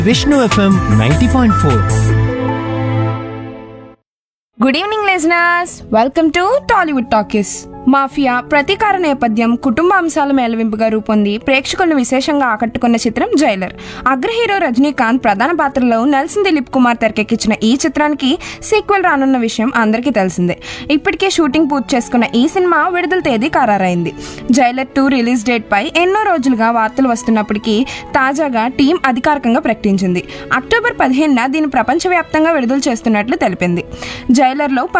Vishnu FM ninety point four good evening listeners welcome to Tollywood talkies mafia ప్రతీకార నేపథ్యం కుటుంబ అంశాల మేళవింపుగా రూపొంది ప్రేక్షకులను విశేషంగా ఆకట్టుకున్న చిత్రం జైలర్ అగ్ర హీరో రజనీకాంత్ ప్రధాన పాత్రలో నెల్సన్ దిలీప్ కుమార్ తెరకెక్కించిన ఈ చిత్రానికి సీక్వెల్ రానున్న విషయం అందరికీ తెలిసిందే ఇప్పటికే షూటింగ్ పూర్తి చేసుకున్న ఈ సినిమా విడుదల తేదీ ఖరారైంది జైలర్ టూ రిలీజ్ డేట్ పై ఎన్నో రోజులుగా వార్తలు వస్తున్నప్పటికీ తాజాగా టీం అధికారికంగా ప్రకటించింది అక్టోబర్ పదిహేనున దీన్ని ప్రపంచవ్యాప్తంగా విడుదల చేస్తున్నట్లు తెలిపింది జైలర్లో